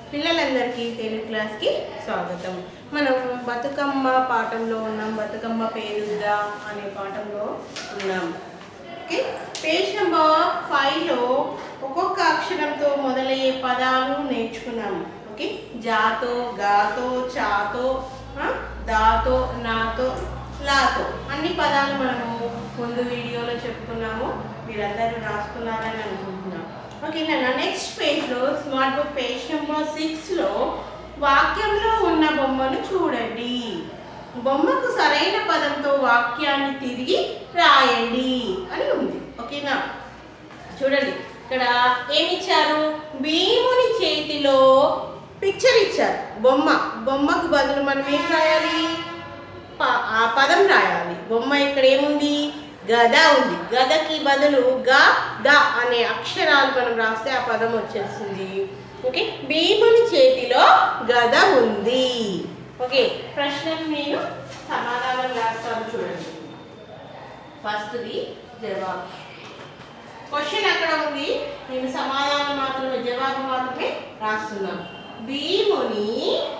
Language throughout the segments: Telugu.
పిల్లలందరికీ తెలుగు క్లాస్కి స్వాగతం మనం బతుకమ్మ పాఠంలో ఉన్నాం బతుకమ్మ పేరుద్దా అనే పాఠంలో ఉన్నాం ఓకే పేజ్ నెంబర్ ఫైవ్లో ఒక్కొక్క అక్షరంతో మొదలయ్యే పదాలు నేర్చుకున్నాము ఓకే జాతో గాతో చాతో ఆ, దాతో నాతో లాతో అన్ని పదాలు మనము ముందు వీడియోలో చెప్పుకున్నాము మీరందరూ రాసుకున్నారని అనుకుంటున్నాం ఓకేనా నెక్స్ట్ పేజ్లో స్మార్ట్ బుక్ పేజ్ నెంబర్ సిక్స్లో వాక్యంలో ఉన్న బొమ్మను చూడండి బొమ్మకు సరైన పదంతో వాక్యాన్ని తిరిగి రాయండి అని ఉంది ఓకేనా చూడండి ఇక్కడ ఏమి ఇచ్చారు భీముని చేతిలో పిక్చర్ ఇచ్చారు బొమ్మ బొమ్మకు బదులు మనం ఏం రాయాలి ప- ఆ పదం రాయాలి బొమ్మ ఇక్కడ ఏముంది గద ఉంది గదకి బదులు గ ద అనే అక్షరాలు మనం రాస్తే ఆ పదం వచ్చేస్తుంది ఓకే భీముని చేతిలో గద ఉంది ఓకే ప్రశ్నలు నేను సమాధానం రాస్తాను చూడండి ఫస్ట్ది జవాబు క్వశ్చన్ అక్కడ ఉంది నేను సమాధానం మాత్రమే జవాబు మాత్రమే రాస్తున్నాను భీముని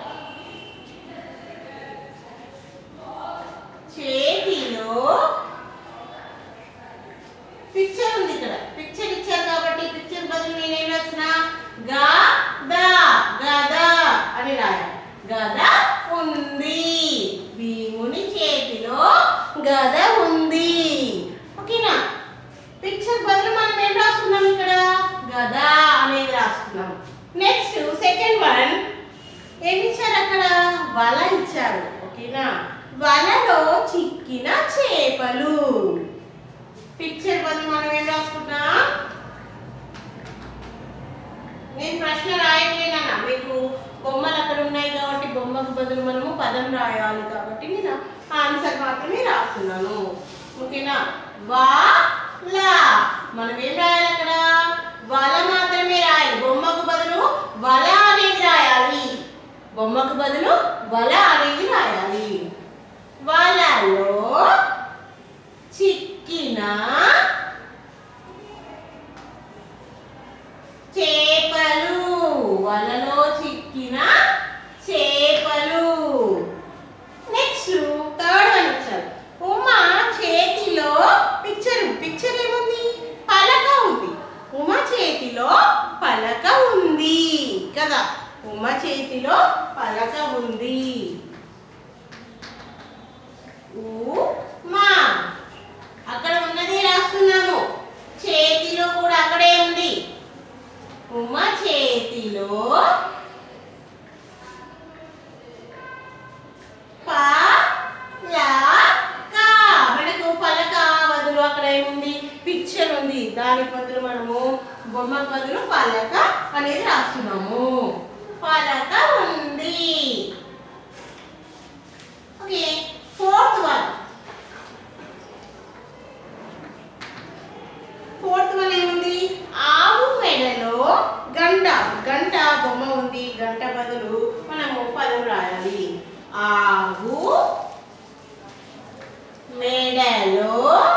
చేతిలో పిక్చర్ ఉంది ఇక్కడ పిక్చర్ ఇచ్చారు కాబట్టి పిక్చర్ బదులు నేనేం రాసిన గా ద గద అని రాయాలి గద ఉంది భీముని చేతిలో గద ఉంది ఓకేనా పిక్చర్ బదులు మనం ఏం రాసుకున్నాం ఇక్కడ గద అనేది రాసుకున్నాం నెక్స్ట్ సెకండ్ వన్ ఏమి ఇచ్చారు అక్కడ వల ఇచ్చారు ఓకేనా వలలో చిక్కిన చేపలు పిక్చర్ బదులు మనం ఏం రాసుకుంటాం నేను ప్రశ్న రాయట్లేనన్నా మీకు బొమ్మలు అక్కడ ఉన్నాయి కాబట్టి బొమ్మకు బదులు మనము పదం రాయాలి కాబట్టి నేను ఆన్సర్ మాత్రమే రాస్తున్నాను ఓకేనా వా లా మనం ఏం రాయాలి అక్కడ వల మాత్రమే రాయాలి బొమ్మకు బదులు వల అనేది రాయాలి బొమ్మకు బదులు వల అనేది రాయాలి వలలో చిక్కిన చేపలు వలలో చిక్కిన చేపలు నెక్స్ట్ థర్డ్ వన్ ఇచ్చారు ఉమా చేతిలో పిక్చర్ పిక్చర్ ఏముంది పలక ఉంది ఉమ చేతిలో పలక ఉంది కదా ఉమ చేతిలో పలక ఉంది ఉమా అక్కడ ఉన్నది రాస్తున్నాము చేతిలో కూడా అక్కడే ఉంది ఉమ చేతిలో పలక మనకు పలక బదులు అక్కడ ఏముంది పిక్చర్ ఉంది దాని బదులు మనము బొమ్మ బదులు పలక అనేది రాస్తున్నాము పలక ఉంది okay fourth one fourth one ఏముంది ఆవు మెడలో గంట గంట బొమ్మ ఉంది గంట బదులు మనము పదం రాయాలి ఆవు మెడలో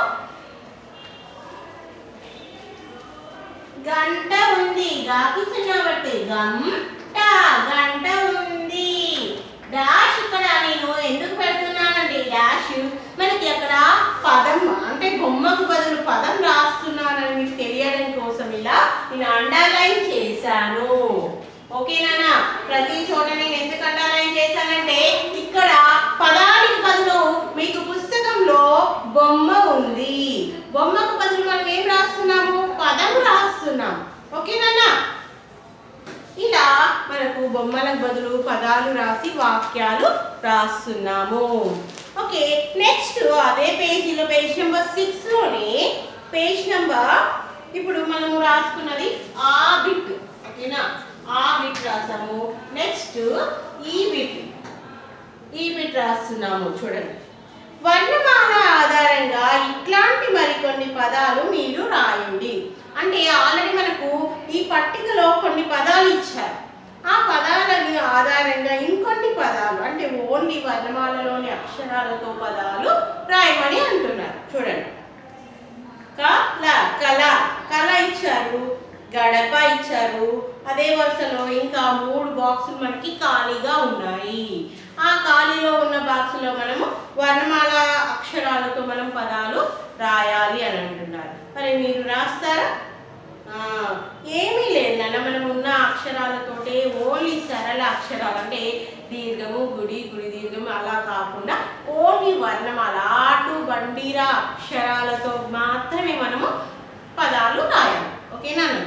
గంట ఉంది గాకి చిన్నబట్టి గంట గంట ఉంది డాష్ ఇక్కడ నేను ఎందుకు పెడుతున్నానండి డాష్ మనకి అక్కడ పదం అంటే బొమ్మకు బదులు పదం రాస్తున్నానని మీకు తెలియడం కోసం ఇలా నేను అండర్లైన్ చేశాను ఓకేనా ప్రతి చోట నేను ఎందుకు అండర్లైన్ చేశానంటే ఇక్కడ పదానికి బదులు మీకు పుస్తకంలో బొమ్మ ఉంది బొమ్మకు బదులు మనం ఏం రాస్తున్నాము పదం రాస్తున్నాం ఓకేనా ఇలా మనకు బొమ్మలకు బదులు పదాలు రాసి వాక్యాలు రాస్తున్నాము ఓకే నెక్స్ట్ అదే పేజీలో పేజ్ నెంబర్ సిక్స్లోనే పేజ్ నెంబర్ ఇప్పుడు మనము రాసుకున్నది ఆ బిట్ ఓకేనా ఆ బిట్ రాసాము నెక్స్ట్ ఈ బిట్ ఈ బిట్ రాస్తున్నాము చూడండి వర్ణమాల ఆధారంగా ఇట్లాంటి మరికొన్ని పదాలు మీరు రాయండి అంటే ఆల్రెడీ మనకు ఈ పట్టికలో కొన్ని పదాలు ఇచ్చారు ఆ పదాలని ఆధారంగా ఇంకొన్ని పదాలు అంటే ఓన్లీ వర్ణమాలలోని అక్షరాలతో పదాలు రాయమని అంటున్నారు చూడండి కల కళ కళ ఇచ్చారు గడప ఇచ్చారు అదే వరుసలో ఇంకా మూడు బాక్సులు మనకి ఖాళీగా ఉన్నాయి ఆ ఖాళీలో ఉన్న బాక్సులో మనము వర్ణమాల అక్షరాలతో మనం పదాలు రాయాలి అని అంటున్నారు మరి మీరు రాస్తారా ఆ, ఏమీ లేదు నాన్న మనం ఉన్న అక్షరాలతోటే ఓన్లీ సరళ అక్షరాలు అంటే దీర్ఘము గుడి గుడి దీర్ఘము అలా కాకుండా ఓన్లీ వర్ణమాల ఆటు బండిరా అక్షరాలతో మాత్రమే మనము పదాలు రాయాలి ఓకేనా నాన్న?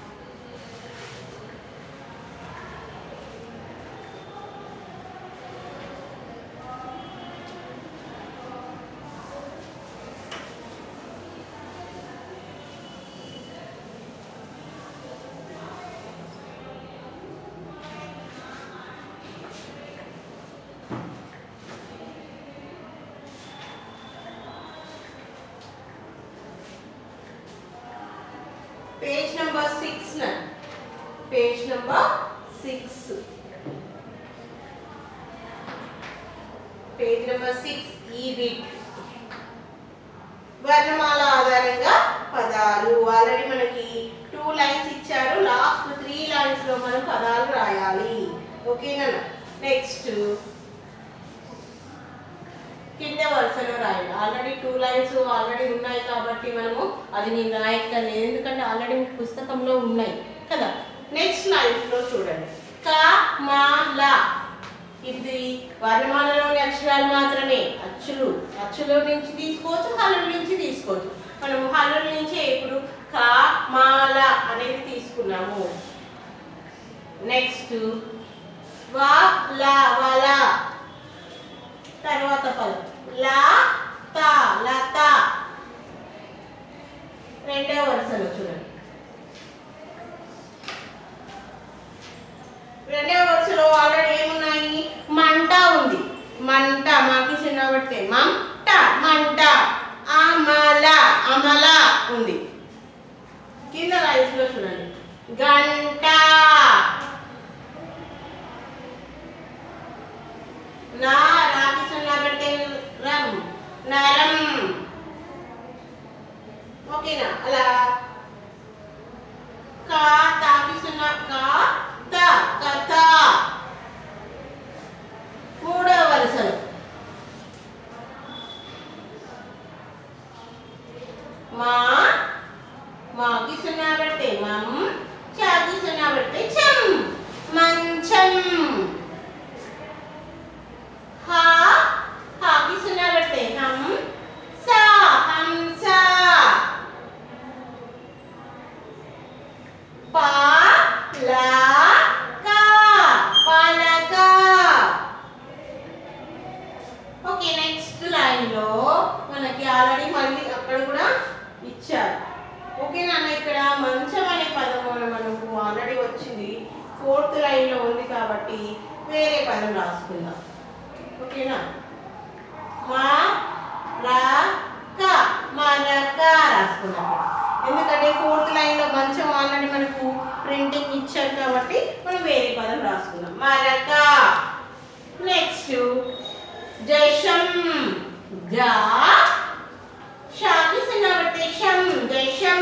Page number six page number six page number six ఈ బిట్ వర్ణమాల ఆధారంగా పదాలు ఆల్రెడీ మనకి టూ లైన్స్ ఇచ్చారు లాస్ట్ త్రీ లైన్స్ లో మనం పదాలు రాయాలి ఓకేనా నెక్స్ట్ కింద వరుసలో రాయాలి ఆల్రెడీ టూ లైన్స్ ఆల్రెడీ ఉన్నాయి కాబట్టి మనము అది నేను రాయక్కర్లేదు ఎందుకంటే ఆల్రెడీ మీకు పుస్తకంలో ఉన్నాయి కదా నెక్స్ట్ లైన్స్ లో చూడండి క మా ల ఇది వర్ణమాలలోని అక్షరాలు మాత్రమే అచ్చులు అచ్చులో నుంచి తీసుకోవచ్చు హల్లుల నుంచి తీసుకోవచ్చు మనం హల్లుల నుంచే ఇప్పుడు క మా ల అనేది తీసుకున్నాము నెక్స్ట్ వా లా వల తర్వాత పదం లా తా లత రెండవ వరుసలో చూడండి రెండవ వరుసలో ఆల్రెడీ ఏమున్నాయి మంట ఉంది మంట మాకి చిన్న పెడితే మంట మంట అమల అమల ఉంది కింద లైన్స్ లో చూడండి గంట నా రాకి సున్నా పెడితే రం నరం ఓకేనా అలా కా తాకి సున్నా కా త కథ మూడవ వరుసలు మా మాకి సున్నా పెడితే మం చాకి సున్నా పెడితే చం మంచం హా హాకి సున్నా పెడితే హం సా హంస పా లా కా పలక ఓకే నెక్స్ట్ లైన్ లో మనకి ఆల్రెడీ మళ్ళీ అక్కడ కూడా ఇచ్చారు ఓకే నాన్న ఇక్కడ మంచం అనే పదం మన- మనకు ఆల్రెడీ వచ్చింది ఫోర్త్ లైన్ లో ఉంది కాబట్టి వేరే పదం రాసుకుందాం ఓకేనా మా రా క మరక రాసుకున్నాం ఎందుకంటే ఫోర్త్ లైన్ లో మంచం ఆల్రెడీ మనకు ప్రింటింగ్ ఇచ్చారు కాబట్టి మనం వేరే పదం రాసుకున్నాం మరక నెక్స్ట్ జషం జా షాకి సిన్నబట్టి షం జషం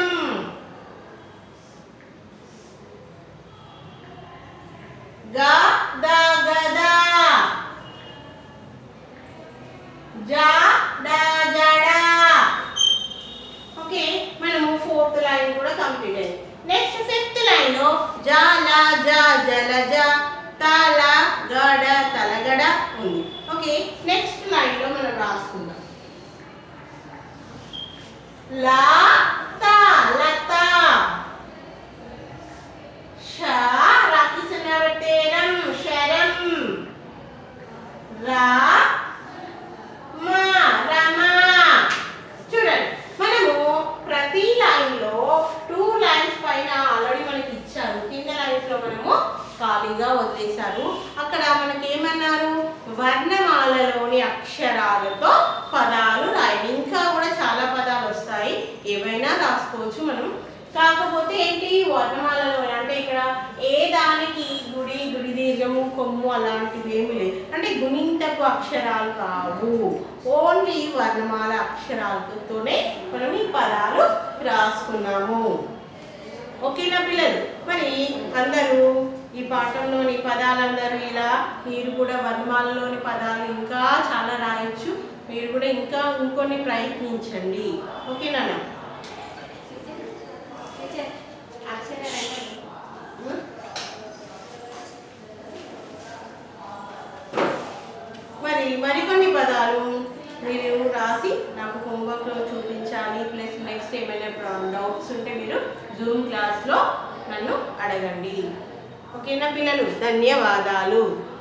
గా దా గదా జా డా జడా ఓకే మనము ఫోర్త్ లైన్ కూడా కంప్లీట్ అయింది నెక్స్ట్ ఫిఫ్త్ లైన్ లో జా లా జా జల జా తాల గడ తలగడ ఉంది ఓకే నెక్స్ట్ లైన్ లో మనం రాసుకుందాం లా తా లత షా రాకి సున్నబెట్టేరం శరం రా మా రమా చూడండి మనము ప్రతి లైన్ లో టూ లైన్స్ పైన ఆల్రెడీ మనకి ఇచ్చారు కింద లైన్స్ లో మనము ఖాళీగా వదిలేశారు అక్కడ మనకి ఏమన్నారు వర్ణమాలలోని అక్షరాలతో పదాలు రాయాలి ఇంకా కూడా చాలా పదాలు వస్తాయి ఏవైనా రాసుకోవచ్చు మనం కాకపోతే ఏంటి వర్ణమాలలో అంటే ఇక్కడ ఏ దానికి గుడి గుడి దీర్ఘము కొమ్ము అలాంటివి ఏమి లేదు అంటే గుణింతపు అక్షరాలు కావు ఓన్లీ వర్ణమాల అక్షరాలతోనే మనం ఈ పదాలు రాసుకున్నాము ఓకేనా పిల్లలు మరి అందరూ ఈ పాఠంలోని పదాలందరూ ఇలా మీరు కూడా వర్ణమాలలోని పదాలు ఇంకా చాలా రాయొచ్చు మీరు కూడా ఇంకా ఇంకొన్ని ప్రయత్నించండి ఓకేనా మరి మరికొన్ని పదాలు మీరు రాసి నాకు హోంవర్క్లో చూపించాలి ప్లస్ నెక్స్ట్ ఏమైనా డౌట్స్ ఉంటే మీరు జూమ్ క్లాస్లో నన్ను అడగండి ఓకేనా పిల్లలు ధన్యవాదాలు